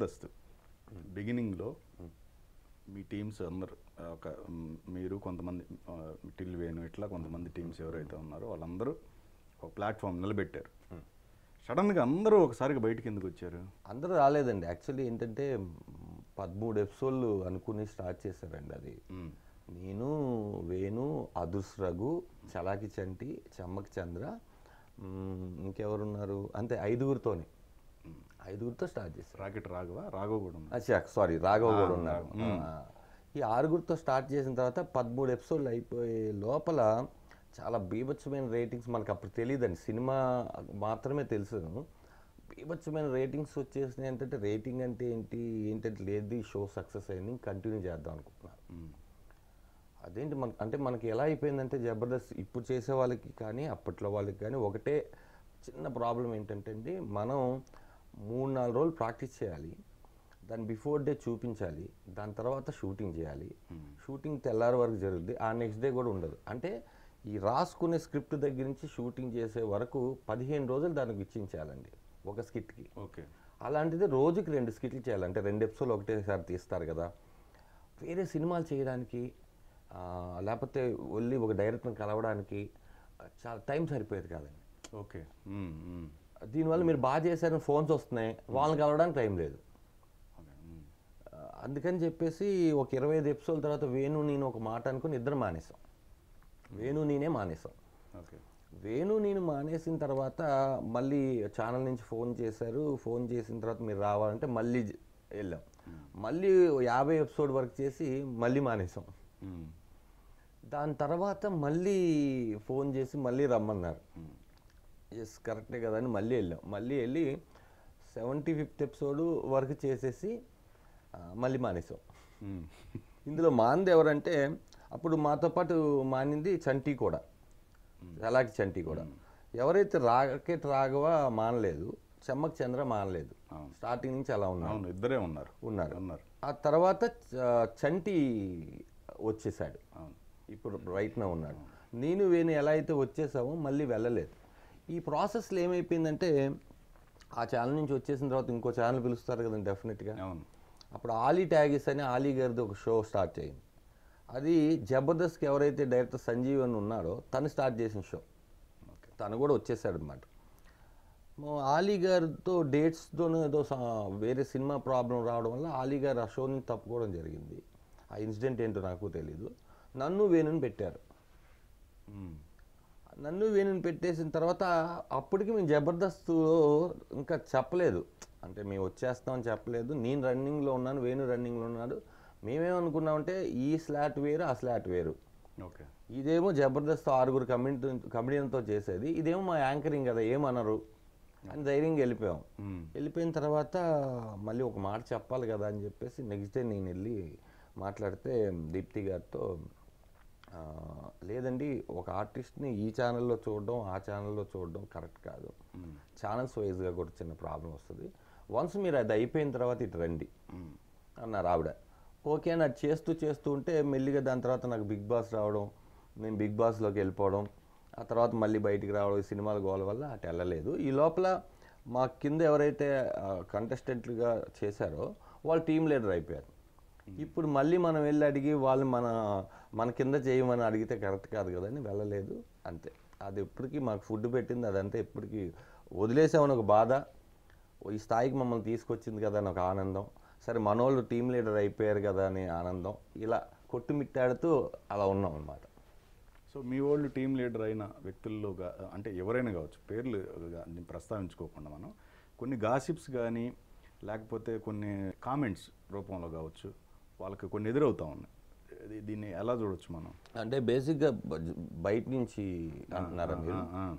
జబర్దస్త్ బిగినింగ్లో మీ టీమ్స్ అందరు ఆ, ఒక మ్, మీరు కొంతమంది ఆ, టిల్ వేణు ఇట్లా కొంతమంది టీమ్స్ ఎవరైతే ఉన్నారో వాళ్ళందరూ ఒక ప్లాట్ఫామ్ నిలబెట్టారు సడన్గా అందరూ ఒకసారిగా బయటికి ఎందుకు వచ్చారు అందరూ రాలేదండి యాక్చువల్లీ ఏంటంటే మ్, పదమూడు ఎపిసోడ్లు అనుకుని స్టార్ట్ చేశారండి అది మ్, నేను వేణు అదుర్స్ రఘు చలాకి చంటి చమ్మక్ చంద్ర మ్, ఇంకెవరున్నారు అంతే ఐదుగురితోనే ఐదుగురితో స్టార్ట్ చేశారు రాకెట్ రాఘవ రాఘవ కూడా ఉన్నారు అచ్చా సారీ రాఘవ్ కూడా ఉన్నారు ఆ, ఈ ఆరుగురితో స్టార్ట్ చేసిన తర్వాత పదమూడు ఎపిసోడ్లు అయిపోయే లోపల చాలా బీభత్సమైన రేటింగ్స్ మనకు అప్పుడు తెలియదండి సినిమా మాత్రమే తెలుసు బీభత్సమైన రేటింగ్స్ వచ్చేసినాయి ఏంటంటే రేటింగ్ అంటే ఏంటి ఏంటంటే లేదు షో సక్సెస్ అయింది కంటిన్యూ చేద్దాం అనుకుంటున్నారు మ్, అదేంటి మన అంటే మనకి ఎలా అయిపోయిందంటే జబర్దస్త్ ఇప్పుడు చేసే వాళ్ళకి కానీ అప్పట్లో వాళ్ళకి కానీ ఒకటే చిన్న ప్రాబ్లం ఏంటంటే అండి మనం మూడు నాలుగు రోజులు ప్రాక్టీస్ చేయాలి దాని బిఫోర్ డే చూపించాలి దాని తర్వాత షూటింగ్ చేయాలి షూటింగ్ తెల్లారి వరకు జరుగుద్ది ఆ నెక్స్ట్ డే కూడా ఉండదు అంటే ఈ రాసుకునే స్క్రిప్ట్ దగ్గర నుంచి షూటింగ్ చేసే వరకు పదిహేను రోజులు దానికి ఇచ్చించాలండి ఒక స్కిట్కి ఓకే అలాంటిది రోజుకి రెండు స్కిట్లు చేయాలి అంటే రెండు ఎపిసోడ్లు ఒకటేసారి తీస్తారు కదా వేరే సినిమాలు చేయడానికి ఆ, లేకపోతే వెళ్ళి ఒక డైరెక్టర్ని కలవడానికి ఆ, చాలా టైం సరిపోయేది కాదండి ఓకే మ్, మ్, దీనివల్ల మీరు బాగా చేశారని ఫోన్స్ వస్తున్నాయి వాళ్ళని కలవడానికి టైం లేదు ఓకే మ్, ఆ, అందుకని చెప్పేసి ఒక ఇరవై ఐదు ఎపిసోడ్ తర్వాత వేణు నేను ఒక మాట అనుకుని ఇద్దరు మానేసాం వేణు నేనే మానేసాం ఓకే వేణు నేను మానేసిన తర్వాత మళ్ళీ ఛానల్ నుంచి ఫోన్ చేశారు ఫోన్ చేసిన తర్వాత మీరు రావాలంటే మళ్ళీ జ- వెళ్ళాం మళ్ళీ ఓ యాభై ఎపిసోడ్ వరకు చేసి మళ్ళీ మానేసాం మ్, దాని తర్వాత మళ్ళీ ఫోన్ చేసి మళ్ళీ రమ్మన్నారు ఎస్ కరెక్టే కదా అని మళ్ళీ వెళ్ళాం మళ్ళీ వెళ్ళి సెవెంటీ ఫిఫ్త్ ఎపిసోడ్ వరకు చేసేసి ఆ, మళ్ళీ మానేసాం మ్, ఇందులో మాంది ఎవరంటే అప్పుడు మాతో పాటు మానింది చంటి కూడా అలాగే చంటి కూడా ఎవరైతే రాకెట్ రాఘవ మానలేదు చెమ్మక్ చంద్ర మానలేదు అవును. స్టార్టింగ్ నుంచి అలా ఉన్నారు అవును ఇద్దరే ఉన్నారు ఉన్నారు ఉన్నారు ఆ తర్వాత చ- చంటి వచ్చేసాడు అవును ఇప్పుడు రైట్న ఉన్నాడు నేను వేణు ఎలా అయితే వచ్చేసామో మళ్ళీ వెళ్ళలేదు ఈ ప్రాసెస్లో ఏమైపోయిందంటే ఆ ఛానల్ నుంచి వచ్చేసిన తర్వాత ఇంకో ఛానల్ పిలుస్తారు కదండి డెఫినెట్గా అవును అప్పుడు ఆలీ ట్యాగిస్ అని ఆలీ గారిది ఒక షో స్టార్ట్ అయింది అది జబర్దస్త్కి ఎవరైతే డైరెక్టర్ సంజీవ్ అని ఉన్నాడో తను స్టార్ట్ చేసిన షో ఓకే తను కూడా వచ్చేసాడు అనమాట ఆలీ గారితో డేట్స్తో ఏదో సా- వేరే సినిమా ప్రాబ్లం రావడం వల్ల ఆలీ గారు ఆ షో నుంచి తప్పుకోవడం జరిగింది ఆ ఇన్సిడెంట్ ఏంటో నాకు తెలీదు నన్ను వేణుని పెట్టారు మ్, నన్ను వేణుని పెట్టేసిన తర్వాత అప్పటికి మేము జబర్దస్త్లో ఇంకా చెప్పలేదు అంటే మేము వచ్చేస్తామని చెప్పలేదు నేను రన్నింగ్లో ఉన్నాను వేణు రన్నింగ్లో ఉన్నాడు మేమేమనుకున్నామంటే ఈ స్లాట్ వేరు ఆ స్లాట్ వేరు ఓకే ఇదేమో జబర్దస్త్ ఆరుగురు కమిటీ కమిడియన్తో చేసేది ఇదేమో మా యాంకరింగ్ కదా ఏమనరు అని ధైర్యంగా వెళ్ళిపోయాం మ్, వెళ్ళిపోయిన తర్వాత మళ్ళీ ఒక మాట చెప్పాలి కదా అని చెప్పేసి నెక్స్ట్ డే నేను వెళ్ళి మాట్లాడితే దీప్తి గారితో ఆ, లేదండి ఒక ఆర్టిస్ట్ని ఈ ఛానల్లో చూడడం ఆ ఛానల్లో చూడడం కరెక్ట్ కాదు మ్, ఛానల్స్ వైజ్గా కూడా చిన్న ప్రాబ్లం వస్తుంది వన్స్ మీరు అది అయిపోయిన తర్వాత ఇటు రండి మ్, అన్నారు ఆవిడ ఓకే అని అది చేస్తూ చేస్తూ ఉంటే మెల్లిగా దాని తర్వాత నాకు బిగ్ బాస్ రావడం నేను బిగ్ బాస్లోకి వెళ్ళిపోవడం ఆ తర్వాత మళ్ళీ బయటికి రావడం ఈ సినిమాల గోల వల్ల అటు వెళ్ళలేదు ఈ లోపల మా కింద ఎవరైతే కంటెస్టెంట్లుగా చేశారో వాళ్ళు టీం లీడర్ అయిపోయారు ఇప్పుడు మళ్ళీ మనం వెళ్ళి అడిగి వాళ్ళు మన మన కింద చేయమని అడిగితే కరెక్ట్ కాదు కదని వెళ్ళలేదు అంతే అది ఎప్పటికీ మాకు ఫుడ్ పెట్టింది అదంతా ఎప్పటికీ వదిలేసామని ఒక బాధ ఈ స్థాయికి మమ్మల్ని తీసుకొచ్చింది కదా అని ఒక ఆనందం సరే మనోళ్ళు టీం లీడర్ అయిపోయారు కదా అనే ఆనందం ఇలా కొట్టుమిట్టాడుతూ అలా ఉన్నాం అనమాట సో మీ వాళ్ళు టీం లీడర్ అయిన వ్యక్తుల్లో గా- అంటే ఎవరైనా కావచ్చు పేర్లు గా- ని ప్రస్తావించుకోకుండా మనం కొన్ని గాసిప్స్ కానీ లేకపోతే కొన్ని కామెంట్స్ రూపంలో కావచ్చు వాళ్ళకి కొన్ని ఎదురవుతా ఉన్నాయి ఇది- దీన్ని ఎలా చూడొచ్చు మనం అంటే బేసిక్గా బ- బయట నుంచి అంటున్నారా మీరు ఆ, ఆ,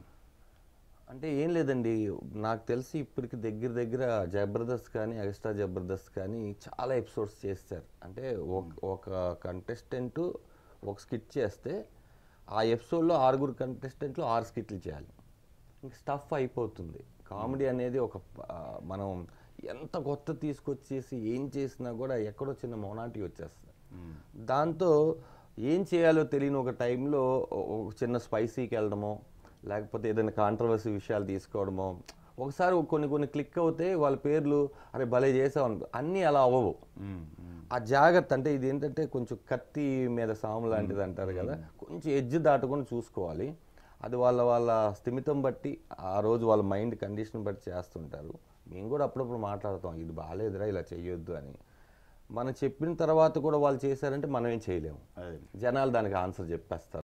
అంటే ఏం లేదండి నాకు తెలిసి ఇప్పటికి దగ్గర దగ్గర జబర్దస్త్ కానీ ఎక్స్ట్రా జబర్దస్త్ కానీ చాలా ఎపిసోడ్స్ చేస్తారు అంటే ఒక ఒక కంటెస్టెంట్ ఒక స్కిట్ చేస్తే ఆ ఎపిసోడ్లో ఆరుగురు కంటెస్టెంట్లు ఆరు స్కిట్లు చేయాలి ఇంక స్టఫ్ అయిపోతుంది కామెడీ అనేది ఒక ఆ, మనం ఎంత కొత్త తీసుకొచ్చేసి ఏం చేసినా కూడా ఎక్కడో చిన్న మొనాటి వచ్చేస్తుంది మ్, దాంతో ఏం చేయాలో తెలియని ఒక టైంలో ఒక చిన్న స్పైసీకి వెళ్ళడమో లేకపోతే ఏదైనా కాంట్రవర్సీ విషయాలు తీసుకోవడమో ఒకసారి కొన్ని కొన్ని క్లిక్ అవుతే వాళ్ళ పేర్లు అరే భలే చేసావు అనుకో అన్నీ అలా అవ్వవు మ్మ్. మ్మ్. ఆ జాగ్రత్త అంటే ఇది ఏంటంటే కొంచెం కత్తి మీద సాము లాంటిది అంటారు కదా కొంచెం ఎడ్జ్ దాటకుండా చూసుకోవాలి అది వాళ్ళ వాళ్ళ స్థిమితం బట్టి ఆ రోజు వాళ్ళ మైండ్ కండిషన్ బట్టి చేస్తుంటారు మేము కూడా అప్పుడప్పుడు మాట్లాడతాం ఇది బాగాలేదురా ఇలా చెయ్యొద్దు అని మనం చెప్పిన తర్వాత కూడా వాళ్ళు చేశారంటే మనం ఏం చేయలేము అదే జనాలు దానికి ఆన్సర్ చెప్పేస్తారు